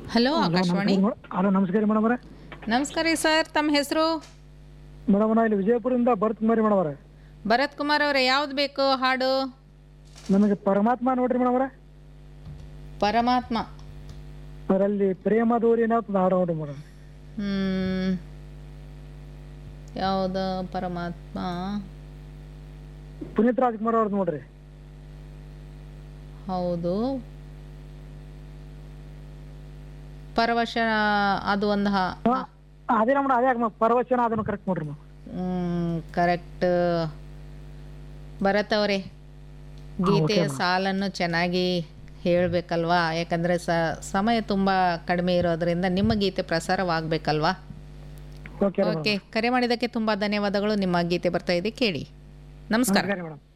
hello Akashvani hello ನಮಸ್ಕಾರ madam ಅವರೇ ನಮಸ್ಕಾರ ರೀ ಸರ್ ತಮ್ಮ ಹೆಸರು ಮೇಡಮ್ ನಾ ಇಲ್ಲಿ ವಿಜಯಪುರದಿಂದ ಭರತ್ ಕುಮಾರಿ ಮೇಡಮ್ ಅವರೇ ಭರತ್ ಕುಮಾರ್ ಅವರೇ ಯಾವ್ದು ಬೇಕು ಹಾಡು ನಮಗೆ ಪರಮಾತ್ಮ ನೋಡ್ರಿ ಮೇಡಮ್ ಅವರೇ ಪರಮಾತ್ಮ ಅದರಲ್ಲಿ ಪ್ರೇಮ ದೂರಿ ಏನಾಗ್ತದ ಹಾಡು ನೋಡ್ರಿ ಮೇಡಮ್ ಹ್ಮ್ ಯಾವ್ದು ಪರಮಾತ್ಮ ಪುನೀತ್ ರಾಜ್ಕುಮಾರ್ ಅವ್ರದ್ದು ನೋಡ್ರಿ ಹೌದು ಪರವಶ ಅದು ಒಂದು ಹಾ ಹಾ, ಅದೇ ಮೇಡಮ್ ಅದೇ ಮೇಡಮ್ ಪರವಚನ ಅದನ್ನು ಕರೆಕ್ಟ್ ನೋಡ್ರಿ ಮೇಡಮ್ ಕರೆಕ್ಟ್ ಭರತ್ ಅವರೇ ಗೀತೆಯ ಸಾಲನ್ನು ಚೆನ್ನಾಗಿ ಹೇಳಬೇಕಲ್ವಾ ಯಾಕಂದರೆ ಸ ಸಮಯ ತುಂಬ ಕಡಿಮೆ ಇರೋದ್ರಿಂದ ನಿಮ್ಮ ಗೀತೆ ಪ್ರಸಾರವಾಗಬೇಕಲ್ವಾ ಓಕೆ ಓಕೆ ಕರೆ ಮಾಡಿದ್ದಕ್ಕೆ ತುಂಬ ಧನ್ಯವಾದಗಳು ನಿಮ್ಮ ಗೀತೆ ಬರ್ತಾ ಇದೆ ಕೇಳಿ ನಮಸ್ಕಾರ ನಮಸ್ಕಾರ ಮೇಡಮ್